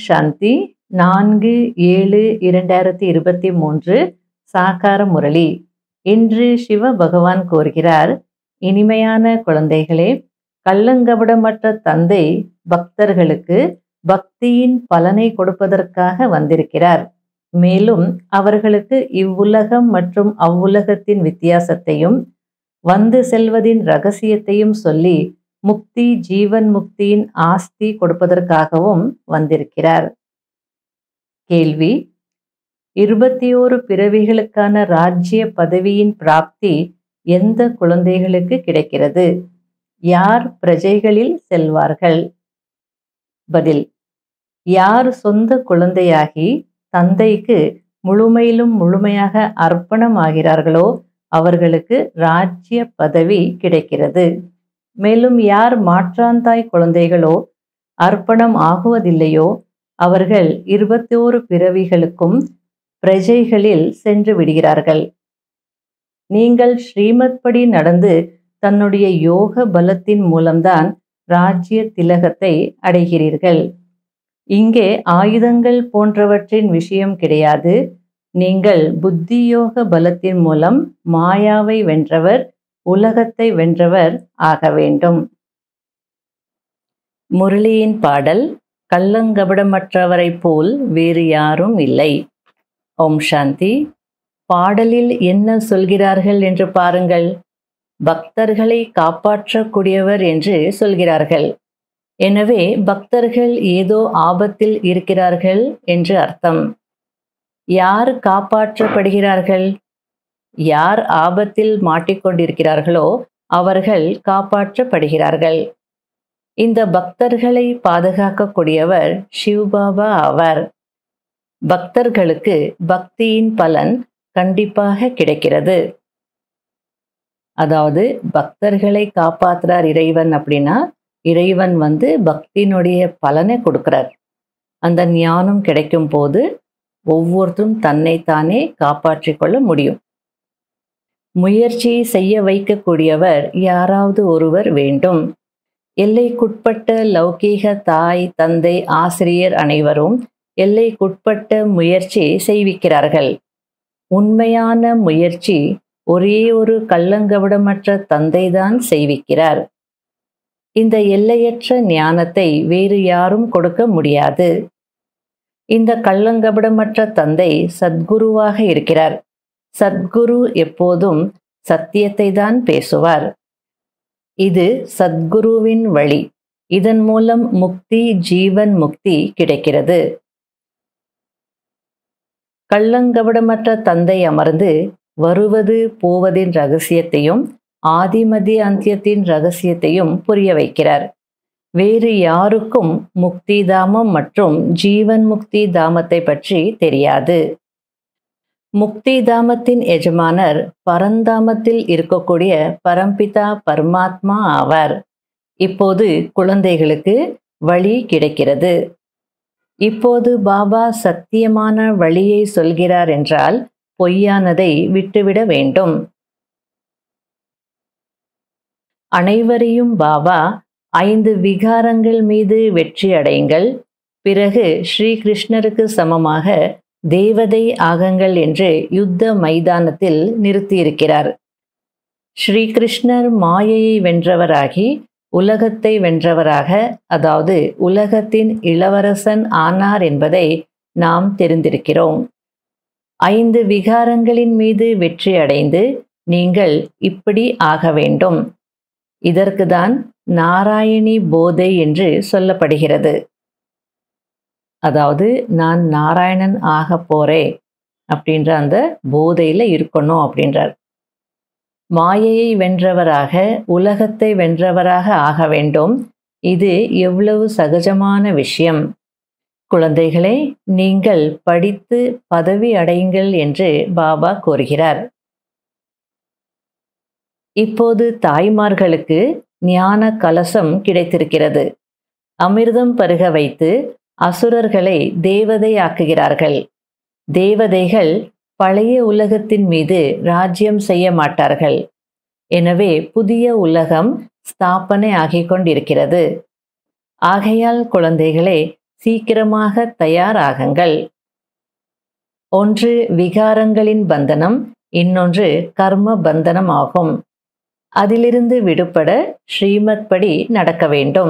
சாந்தி நான்கு ஏழு இரண்டாயிரத்தி இருபத்தி மூன்று சாக்கார முரளி இன்று சிவ பகவான் கூறுகிறார் இனிமையான குழந்தைகளே கள்ளங்கபடமற்ற தந்தை பக்தர்களுக்கு பக்தியின் பலனை கொடுப்பதற்காக வந்திருக்கிறார் மேலும் அவர்களுக்கு இவ்வுலகம் மற்றும் அவ்வுலகத்தின் வித்தியாசத்தையும் வந்து செல்வதின் ரகசியத்தையும் சொல்லி முக்தி ஜீவன் முக்தியின் ஆஸ்தி கொடுப்பதற்காகவும் வந்திருக்கிறார் கேள்வி இருபத்தி ஓரு பிறவிகளுக்கான ராஜ்ய பதவியின் பிராப்தி எந்த குழந்தைகளுக்கு கிடைக்கிறது யார் பிரஜைகளில் செல்வார்கள் பதில் யார் சொந்த குழந்தையாகி தந்தைக்கு முழுமையிலும் முழுமையாக அர்ப்பணமாகிறார்களோ அவர்களுக்கு ராஜ்ய பதவி கிடைக்கிறது மேலும் யார் மாற்றாந்தாய் குழந்தைகளோ அர்ப்பணம் ஆகுவதில்லையோ அவர்கள் இருபத்தோரு பிறவிகளுக்கும் பிரஜைகளில் சென்று விடுகிறார்கள் நீங்கள் ஸ்ரீமத் படி நடந்து தன்னுடைய யோக பலத்தின் மூலம்தான் ராஜ்ய திலகத்தை அடைகிறீர்கள் இங்கே ஆயுதங்கள் போன்றவற்றின் விஷயம் கிடையாது நீங்கள் புத்தியோக பலத்தின் மூலம் மாயாவை வென்றவர் உலகத்தை வென்றவர் ஆக வேண்டும் முரளியின் பாடல் கள்ளங்கபடமற்றவரைப் போல் வேறு யாரும் இல்லை ஓம் சாந்தி பாடலில் என்ன சொல்கிறார்கள் என்று பாருங்கள் பக்தர்களை காப்பாற்றக்கூடியவர் என்று சொல்கிறார்கள் எனவே பக்தர்கள் ஏதோ ஆபத்தில் இருக்கிறார்கள் என்று அர்த்தம் யார் காப்பாற்றப்படுகிறார்கள் யார் ஆபத்தில் மாட்டிக்கொண்டிருக்கிறார்களோ அவர்கள் காப்பாற்றப்படுகிறார்கள் இந்த பக்தர்களை பாதுகாக்கக்கூடியவர் சிவ்பாபா ஆவார் பக்தர்களுக்கு பக்தியின் பலன் கண்டிப்பாக கிடைக்கிறது அதாவது பக்தர்களை காப்பாத்துறார் இறைவன் அப்படின்னா இறைவன் வந்து பக்தியினுடைய பலனை கொடுக்கிறார் அந்த ஞானம் கிடைக்கும் போது ஒவ்வொருத்தரும் தன்னைத்தானே காப்பாற்றிக் கொள்ள முடியும் முயற்சி செய்ய வைக்கக்கூடியவர் யாராவது ஒருவர் வேண்டும் எல்லைக்குட்பட்ட லௌகீக தாய் தந்தை ஆசிரியர் அனைவரும் எல்லைக்குட்பட்ட முயற்சி செய்விக்கிறார்கள் உண்மையான முயற்சி ஒரே ஒரு கள்ளங்கவிடமற்ற தந்தைதான் செய்விக்கிறார் இந்த எல்லையற்ற ஞானத்தை வேறு யாரும் கொடுக்க முடியாது இந்த கள்ளங்கபடமற்ற தந்தை சத்குருவாக இருக்கிறார் சத்குரு எப்போதும் சத்தியத்தை தான் பேசுவார் இது சத்குருவின் வழி இதன் மூலம் முக்தி ஜீவன் முக்தி கிடைக்கிறது கள்ளங்கபடமற்ற தந்தை அமர்ந்து வருவது போவதின் ரகசியத்தையும் ஆதிமதி அந்தியத்தின் ரகசியத்தையும் புரிய வைக்கிறார் வேறு யாருக்கும் முக்தி தாமம் மற்றும் ஜீவன் முக்தி தாமத்தை பற்றி தெரியாது முக்தி தாமத்தின் எஜமானர் பரந்தாமத்தில் இருக்கக்கூடிய பரம்பிதா பரமாத்மா ஆவார் இப்போது குழந்தைகளுக்கு வழி கிடைக்கிறது இப்போது பாபா சத்தியமான வழியை சொல்கிறார் என்றால் பொய்யானதை விட்டுவிட வேண்டும் அனைவரையும் பாபா ஐந்து விகாரங்கள் மீது வெற்றி அடையுங்கள் பிறகு ஸ்ரீ கிருஷ்ணருக்கு சமமாக தேவதை ஆகங்கள் என்று யுத்த மைதானத்தில் நிறுத்தியிருக்கிறார் ஸ்ரீகிருஷ்ணர் மாயையை வென்றவராகி உலகத்தை வென்றவராக அதாவது உலகத்தின் இளவரசன் ஆனார் என்பதை நாம் தெரிந்திருக்கிறோம் ஐந்து விகாரங்களின் மீது வெற்றி அடைந்து நீங்கள் இப்படி ஆக வேண்டும் இதற்குதான் நாராயணி போதை என்று சொல்லப்படுகிறது அதாவது நான் நாராயணன் ஆக போறேன் அப்படின்ற அந்த போதையில இருக்கணும் அப்படின்றார் மாயையை வென்றவராக உலகத்தை வென்றவராக ஆக வேண்டும் இது எவ்வளவு சகஜமான விஷயம் குழந்தைகளே நீங்கள் படித்து பதவி அடையுங்கள் என்று பாபா கூறுகிறார் இப்போது தாய்மார்களுக்கு ஞான கலசம் கிடைத்திருக்கிறது அமிர்தம் பருக வைத்து அசுரர்களை தேவதையாக்குகிறார்கள் தேவதைகள் பழைய உலகத்தின் மீது ராஜ்யம் செய்ய மாட்டார்கள் எனவே புதிய உலகம் ஸ்தாபனை ஆகிக் கொண்டிருக்கிறது ஆகையால் குழந்தைகளே சீக்கிரமாக தயாராகுங்கள் ஒன்று விகாரங்களின் பந்தனம் இன்னொன்று கர்ம பந்தனம் ஆகும் அதிலிருந்து விடுபட ஸ்ரீமத் படி நடக்க வேண்டும்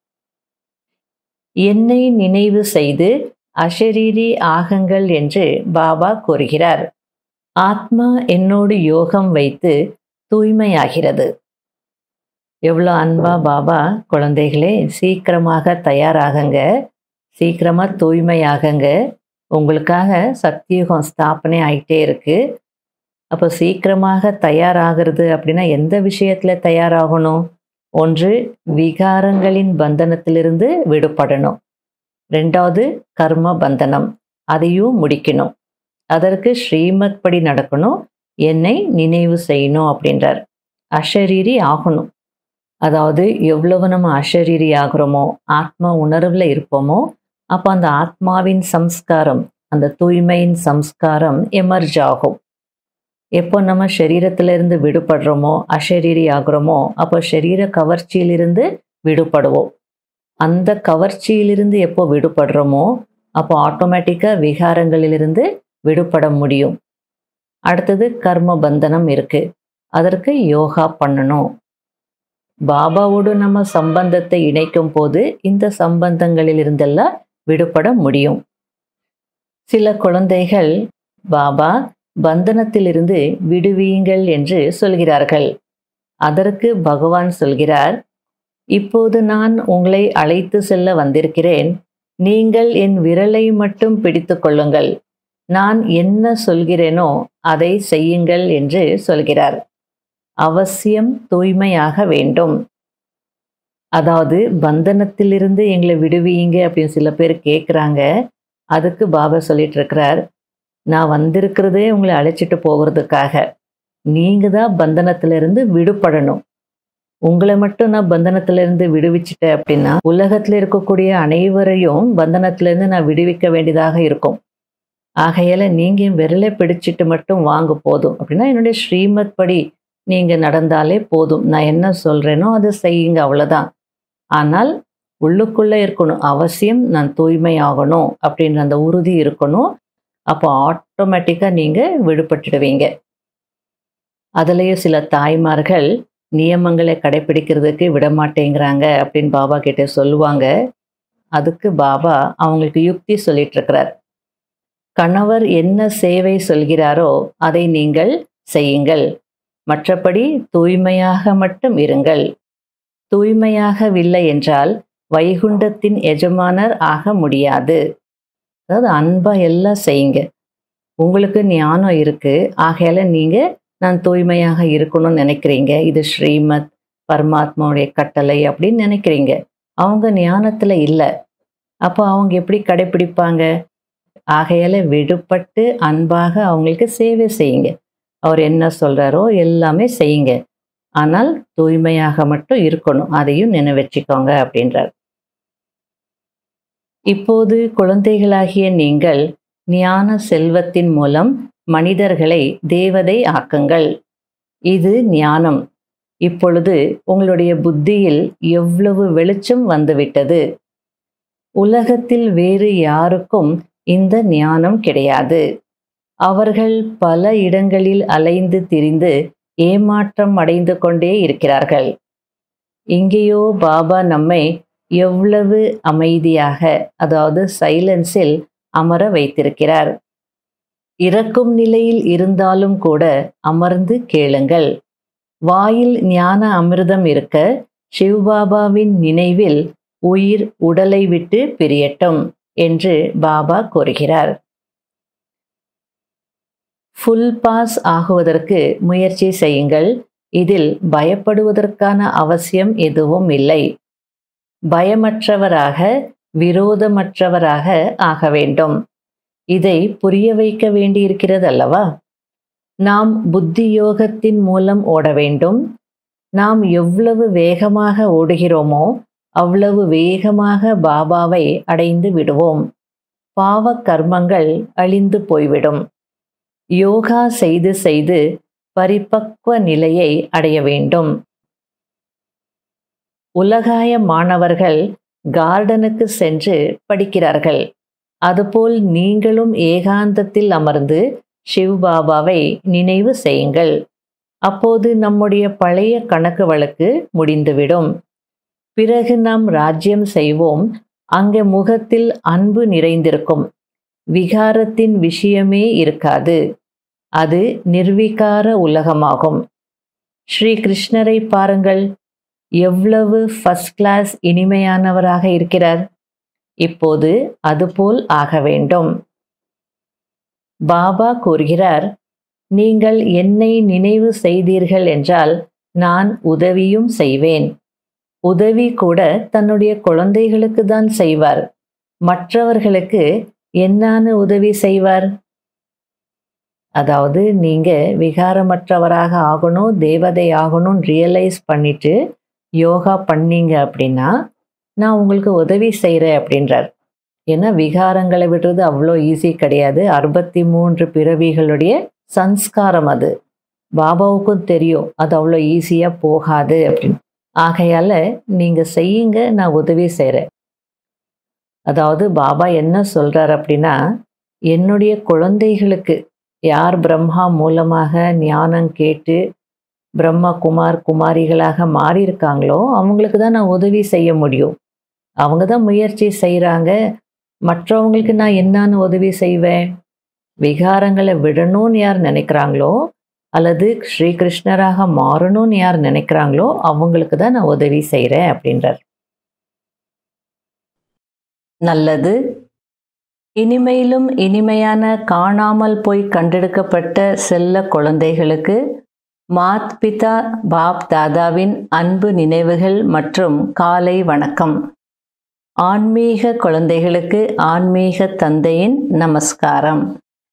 என்னை நினைவு செய்து அஷரீரி ஆகுங்கள் என்று பாபா கூறுகிறார் ஆத்மா என்னோடு யோகம் வைத்து தூய்மையாகிறது எவ்வளோ அன்பா பாபா குழந்தைகளே சீக்கிரமாக தயாராகுங்க சீக்கிரமாக தூய்மையாகுங்க உங்களுக்காக சத்தியுகம் ஸ்தாபனை ஆகிட்டே இருக்கு அப்போ சீக்கிரமாக தயாராகிறது அப்படின்னா எந்த விஷயத்தில் தயாராகணும் ஒன்று விகாரங்களின் பந்தனத்திலிருந்து விடுபடணும் ரெண்டாவது கர்ம பந்தனம் அதையும் முடிக்கணும் அதற்கு ஸ்ரீமத் படி நடக்கணும் என்னை நினைவு செய்யணும் அப்படின்றார் அஷரீரி ஆகணும் அதாவது எவ்வளவு நம்ம அஷரீரி ஆகிறோமோ ஆத்மா உணர்வில் இருப்போமோ அப்போ அந்த ஆத்மாவின் சம்ஸ்காரம் அந்த தூய்மையின் சம்ஸ்காரம் எமர்ஜ் ஆகும் எப்போ நம்ம சரீரத்திலிருந்து விடுபடுறோமோ அஷரீரி ஆகிறோமோ அப்போ சரீர கவர்ச்சியிலிருந்து விடுபடுவோம் அந்த கவர்ச்சியிலிருந்து எப்போ விடுபடுறோமோ அப்போ ஆட்டோமேட்டிக்காக விகாரங்களிலிருந்து விடுபட முடியும் அடுத்தது கர்ம பந்தனம் இருக்கு அதற்கு யோகா பண்ணணும் பாபாவோடு நம்ம சம்பந்தத்தை இணைக்கும் போது இந்த சம்பந்தங்களிலிருந்தெல்லாம் விடுபட முடியும் சில குழந்தைகள் பாபா பந்தனத்திலிருந்து விடுவீங்கள் என்று சொல்கிறார்கள் அதற்கு பகவான் சொல்கிறார் இப்போது நான் உங்களை அழைத்து செல்ல வந்திருக்கிறேன் நீங்கள் என் விரலை மட்டும் பிடித்து கொள்ளுங்கள் நான் என்ன சொல்கிறேனோ அதை செய்யுங்கள் என்று சொல்கிறார் அவசியம் தூய்மையாக வேண்டும் அதாவது பந்தனத்திலிருந்து எங்களை விடுவீங்க அப்படின்னு சில பேர் கேட்குறாங்க அதுக்கு பாபா சொல்லிட்டு இருக்கிறார் நான் வந்திருக்கிறதே உங்களை அழைச்சிட்டு போகிறதுக்காக நீங்கள் தான் பந்தனத்திலிருந்து விடுபடணும் உங்களை மட்டும் நான் பந்தனத்திலிருந்து விடுவிச்சிட்டேன் அப்படின்னா உலகத்தில் இருக்கக்கூடிய அனைவரையும் பந்தனத்திலிருந்து நான் விடுவிக்க வேண்டியதாக இருக்கும் ஆகையால நீங்கள் என் விரலை பிடிச்சிட்டு மட்டும் வாங்க போதும் அப்படின்னா என்னுடைய ஸ்ரீமத் படி நீங்கள் நடந்தாலே போதும் நான் என்ன சொல்கிறேனோ அதை செய்யுங்க அவ்வளோதான் ஆனால் உள்ளுக்குள்ளே இருக்கணும் அவசியம் நான் தூய்மை ஆகணும் அப்படின்ற அந்த உறுதி இருக்கணும் அப்போ ஆட்டோமேட்டிக்காக நீங்கள் விடுபட்டுடுவீங்க அதுலேயும் சில தாய்மார்கள் நியமங்களை கடைபிடிக்கிறதுக்கு விட மாட்டேங்கிறாங்க அப்படின்னு பாபா கிட்ட சொல்லுவாங்க அதுக்கு பாபா அவங்களுக்கு யுக்தி சொல்லிட்டு இருக்கிறார் கணவர் என்ன சேவை சொல்கிறாரோ அதை நீங்கள் செய்யுங்கள் மற்றபடி தூய்மையாக மட்டும் இருங்கள் தூய்மையாகவில்லை என்றால் வைகுண்டத்தின் எஜமானர் ஆக முடியாது அதாவது அன்பா எல்லாம் செய்யுங்க உங்களுக்கு ஞானம் இருக்கு ஆகையால நீங்க நான் தூய்மையாக இருக்கணும்னு நினைக்கிறீங்க இது ஸ்ரீமத் பரமாத்மாவுடைய கட்டளை அப்படின்னு நினைக்கிறீங்க அவங்க ஞானத்துல இல்லை அப்போ அவங்க எப்படி கடைபிடிப்பாங்க ஆகையால விடுபட்டு அன்பாக அவங்களுக்கு சேவை செய்யுங்க அவர் என்ன சொல்றாரோ எல்லாமே செய்யுங்க ஆனால் தூய்மையாக மட்டும் இருக்கணும் அதையும் நினைவச்சுக்கோங்க அப்படின்றார் இப்போது குழந்தைகளாகிய நீங்கள் ஞான செல்வத்தின் மூலம் மனிதர்களை தேவதை ஆக்குங்கள் இது ஞானம் இப்பொழுது உங்களுடைய புத்தியில் எவ்வளவு வெளிச்சம் வந்துவிட்டது உலகத்தில் வேறு யாருக்கும் இந்த ஞானம் கிடையாது அவர்கள் பல இடங்களில் அலைந்து திரிந்து ஏமாற்றம் அடைந்து கொண்டே இருக்கிறார்கள் இங்கேயோ பாபா நம்மை எவ்வளவு அமைதியாக அதாவது சைலன்ஸில் அமர வைத்திருக்கிறார் இறக்கும் நிலையில் இருந்தாலும் கூட அமர்ந்து கேளுங்கள் வாயில் ஞான அமிர்தம் இருக்க சிவ்பாபாவின் நினைவில் உயிர் உடலை விட்டு பிரியட்டும் என்று பாபா கூறுகிறார் ஃபுல் பாஸ் ஆகுவதற்கு முயற்சி செய்யுங்கள் இதில் பயப்படுவதற்கான அவசியம் எதுவும் இல்லை பயமற்றவராக விரோதமற்றவராக ஆக வேண்டும் இதை புரிய வைக்க வேண்டியிருக்கிறது அல்லவா நாம் புத்தி யோகத்தின் மூலம் ஓட வேண்டும் நாம் எவ்வளவு வேகமாக ஓடுகிறோமோ அவ்வளவு வேகமாக பாபாவை அடைந்து விடுவோம் பாவ கர்மங்கள் அழிந்து போய்விடும் யோகா செய்து செய்து பரிபக்வ நிலையை அடைய வேண்டும் உலகாய மாணவர்கள் கார்டனுக்கு சென்று படிக்கிறார்கள் அதுபோல் நீங்களும் ஏகாந்தத்தில் அமர்ந்து சிவ்பாபாவை நினைவு செய்யுங்கள் அப்போது நம்முடைய பழைய கணக்கு வழக்கு முடிந்துவிடும் பிறகு நாம் ராஜ்யம் செய்வோம் அங்கே முகத்தில் அன்பு நிறைந்திருக்கும் விகாரத்தின் விஷயமே இருக்காது அது நிர்விகார உலகமாகும் ஸ்ரீ கிருஷ்ணரை பாருங்கள் எவ்வளவு ஃபர்ஸ்ட் கிளாஸ் இனிமையானவராக இருக்கிறார் இப்போது அதுபோல் ஆக வேண்டும் பாபா கூறுகிறார் நீங்கள் என்னை நினைவு செய்தீர்கள் என்றால் நான் உதவியும் செய்வேன் உதவி கூட தன்னுடைய குழந்தைகளுக்கு தான் செய்வார் மற்றவர்களுக்கு என்னான உதவி செய்வார் அதாவது நீங்க விகாரமற்றவராக ஆகணும் தேவதை ஆகணும்னு ரியலைஸ் பண்ணிட்டு யோகா பண்ணீங்க அப்படின்னா நான் உங்களுக்கு உதவி செய்கிறேன் அப்படின்றார் ஏன்னா விகாரங்களை விடுறது அவ்வளோ ஈஸி கிடையாது அறுபத்தி மூன்று பிறவிகளுடைய சன்ஸ்காரம் அது பாபாவுக்கும் தெரியும் அது அவ்வளோ ஈஸியாக போகாது அப்படின்னு ஆகையால் நீங்கள் செய்யுங்க நான் உதவி செய்கிறேன் அதாவது பாபா என்ன சொல்கிறார் அப்படின்னா என்னுடைய குழந்தைகளுக்கு யார் பிரம்மா மூலமாக ஞானம் கேட்டு பிரம்மா குமார் குமாரிகளாக மாறியிருக்காங்களோ அவங்களுக்கு தான் நான் உதவி செய்ய முடியும் அவங்க தான் முயற்சி செய்கிறாங்க மற்றவங்களுக்கு நான் என்னான்னு உதவி செய்வேன் விகாரங்களை விடணும்னு யார் நினைக்கிறாங்களோ அல்லது ஸ்ரீகிருஷ்ணராக மாறணும்னு யார் நினைக்கிறாங்களோ அவங்களுக்கு தான் நான் உதவி செய்கிறேன் அப்படின்றார் நல்லது இனிமையிலும் இனிமையான காணாமல் போய் கண்டெடுக்கப்பட்ட செல்ல குழந்தைகளுக்கு மாத் பிதா பாப் தாதாவின் அன்பு நினைவுகள் மற்றும் காலை வணக்கம் ஆன்மீக குழந்தைகளுக்கு ஆன்மீக தந்தையின் நமஸ்காரம்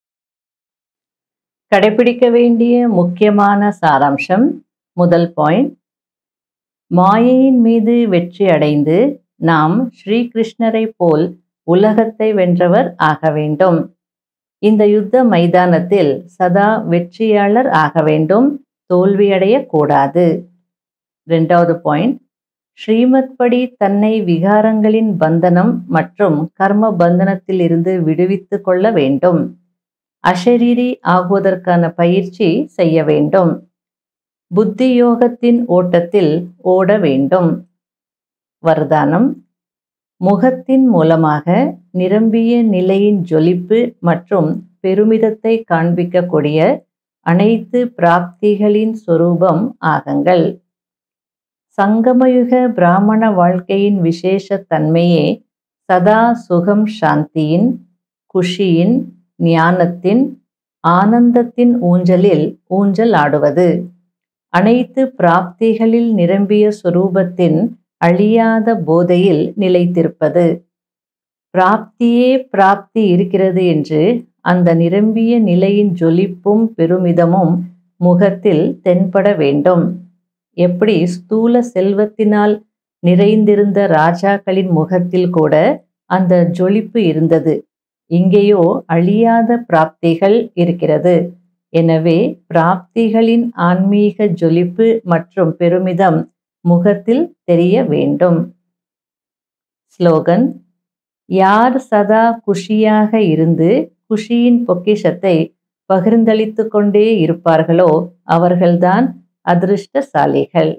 கடைபிடிக்க வேண்டிய முக்கியமான சாராம்சம் முதல் பாயிண்ட் மாயையின் மீது வெற்றி அடைந்து நாம் ஸ்ரீகிருஷ்ணரை போல் உலகத்தை வென்றவர் ஆக வேண்டும் இந்த யுத்த மைதானத்தில் சதா வெற்றியாளர் ஆக வேண்டும் தோல்வியடையக்கூடாது ரெண்டாவது பாயிண்ட் ஸ்ரீமத் படி தன்னை விகாரங்களின் பந்தனம் மற்றும் கர்ம பந்தனத்தில் இருந்து விடுவித்து கொள்ள வேண்டும் அஷரீரி ஆகுவதற்கான பயிற்சி செய்ய வேண்டும் புத்தி யோகத்தின் ஓட்டத்தில் ஓட வேண்டும் வரதானம் முகத்தின் மூலமாக நிரம்பிய நிலையின் ஜொலிப்பு மற்றும் பெருமிதத்தை காண்பிக்கக்கூடிய அனைத்து பிராப்திகளின் சொரூபம் ஆகுங்கள் சங்கமயுக பிராமண வாழ்க்கையின் விசேஷ தன்மையே சதா சுகம் சாந்தியின் குஷியின் ஞானத்தின் ஆனந்தத்தின் ஊஞ்சலில் ஊஞ்சல் ஆடுவது அனைத்து பிராப்திகளில் நிரம்பிய சொரூபத்தின் அழியாத போதையில் நிலைத்திருப்பது பிராப்தியே பிராப்தி இருக்கிறது என்று அந்த நிரம்பிய நிலையின் ஜொலிப்பும் பெருமிதமும் முகத்தில் தென்பட வேண்டும் எப்படி ஸ்தூல செல்வத்தினால் நிறைந்திருந்த ராஜாக்களின் முகத்தில் கூட அந்த ஜொலிப்பு இருந்தது இங்கேயோ அழியாத பிராப்திகள் இருக்கிறது எனவே பிராப்திகளின் ஆன்மீக ஜொலிப்பு மற்றும் பெருமிதம் முகத்தில் தெரிய வேண்டும் ஸ்லோகன் யார் சதா குஷியாக இருந்து குஷியின் பொக்கிஷத்தை பகிர்ந்தளித்து கொண்டே இருப்பார்களோ அவர்கள்தான் அதிருஷ்டசாலிகள்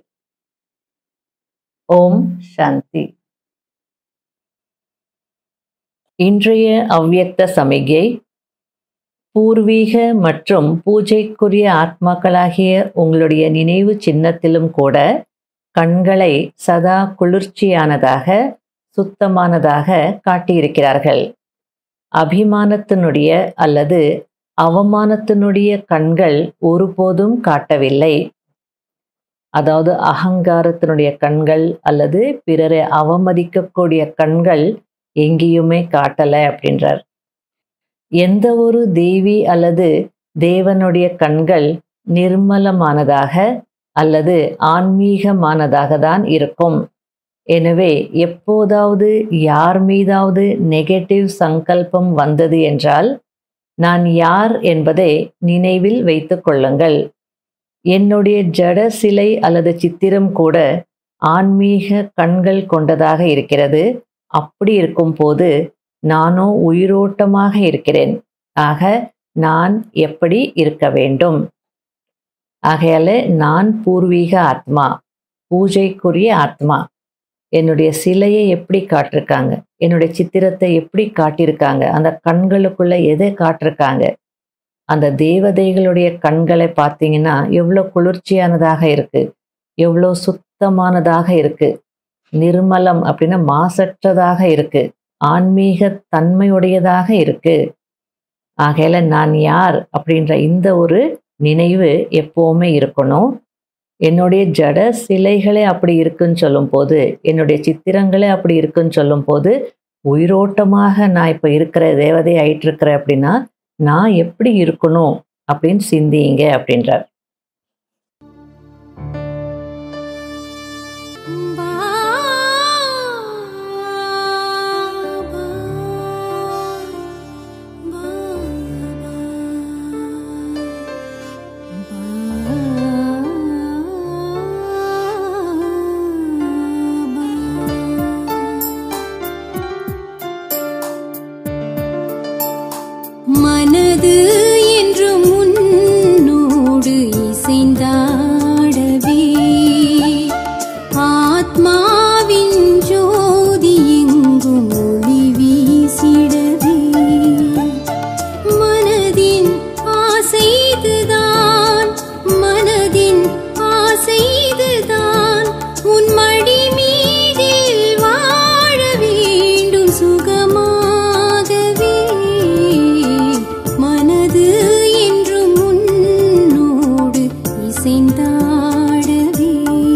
ஓம் சாந்தி இன்றைய அவ்யக்த சமிகை பூர்வீக மற்றும் பூஜைக்குரிய ஆத்மாக்களாகிய உங்களுடைய நினைவு சின்னத்திலும் கூட கண்களை சதா குளிர்ச்சியானதாக சுத்தமானதாக காட்டியிருக்கிறார்கள் அபிமானத்தினுடைய அல்லது அவமானத்தினுடைய கண்கள் ஒருபோதும் காட்டவில்லை அதாவது அகங்காரத்தினுடைய கண்கள் அல்லது பிறரை அவமதிக்கக்கூடிய கண்கள் எங்கேயுமே காட்டலை அப்படின்றார் எந்த ஒரு தேவி அல்லது தேவனுடைய கண்கள் நிர்மலமானதாக அல்லது ஆன்மீகமானதாக தான் இருக்கும் எனவே எப்போதாவது யார் மீதாவது நெகட்டிவ் சங்கல்பம் வந்தது என்றால் நான் யார் என்பதை நினைவில் வைத்து கொள்ளுங்கள் என்னுடைய ஜட சிலை அல்லது சித்திரம் கூட ஆன்மீக கண்கள் கொண்டதாக இருக்கிறது அப்படி இருக்கும்போது நானோ உயிரோட்டமாக இருக்கிறேன் ஆக நான் எப்படி இருக்க வேண்டும் ஆகையால நான் பூர்வீக ஆத்மா பூஜைக்குரிய ஆத்மா என்னுடைய சிலையை எப்படி காட்டிருக்காங்க என்னுடைய சித்திரத்தை எப்படி காட்டியிருக்காங்க அந்த கண்களுக்குள்ள எதை காட்டிருக்காங்க அந்த தேவதைகளுடைய கண்களை பார்த்தீங்கன்னா எவ்வளோ குளிர்ச்சியானதாக இருக்கு எவ்வளோ சுத்தமானதாக இருக்கு நிர்மலம் அப்படின்னா மாசற்றதாக இருக்கு ஆன்மீக தன்மையுடையதாக இருக்கு ஆகையில நான் யார் அப்படின்ற இந்த ஒரு நினைவு எப்பவுமே இருக்கணும் என்னுடைய ஜட சிலைகளே அப்படி இருக்குன்னு சொல்லும் போது என்னுடைய சித்திரங்களே அப்படி இருக்குன்னு சொல்லும் போது உயிரோட்டமாக நான் இப்போ இருக்கிற தேவதை ஆயிட்டு இருக்கிறேன் அப்படின்னா நான் எப்படி இருக்கணும் அப்படின்னு சிந்திங்க அப்படின்றார் மனது என்று முன்னோடு இசைந்தாடவே ஆத்மாவின் ஜோதி எங்கும் ஒளி வீசிடவே மனதின் ஆசைதுதான் மனதின் ஆசைதுதான் உன் மடி மீதில் வாழ வேண்டும் சுகமாகவே மனது என்றும் முன்னோடு இசைந்தாடவே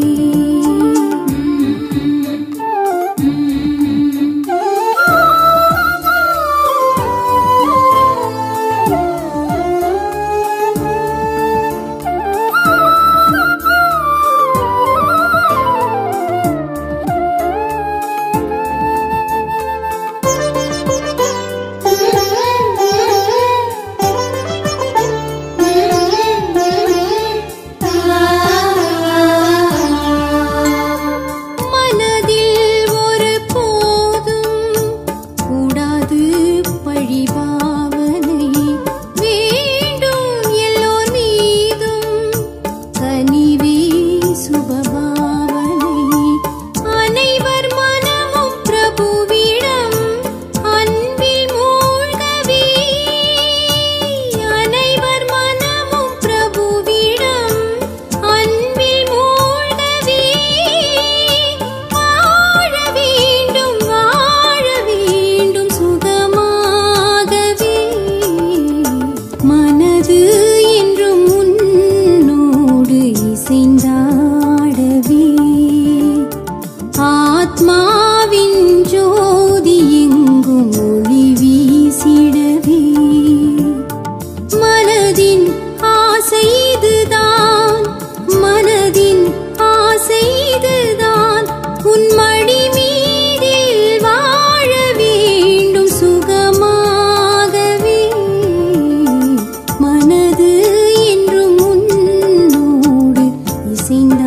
மனதில் ஒரு போதும் கூடாது பழிபாவனை வேண்டும் எல்லோர் மீதும் கனிவே சுபபாவனை அனைவர் மனமும் பிரபுவிடம் அன்பில் மூழ்கவே அனைவர் மனமும் பிரபுவிடம் அன்பில் மூழ்கவே வாழ வேண்டும் வாழ வேண்டும் சுகமாகவே மனது என்றும் முன்னோடு இசைந்தாடவே ஆத்மாவின் ஜோதி எங்கும் ஒளி வீசிடவே மனதின் ஆசைதுதான் மனதின் ஆசைதுதான் உன் மடி மீதில் வாழ வேண்டும் சுகமாகவே மனது என்றும் முன்னோடு இசைந்த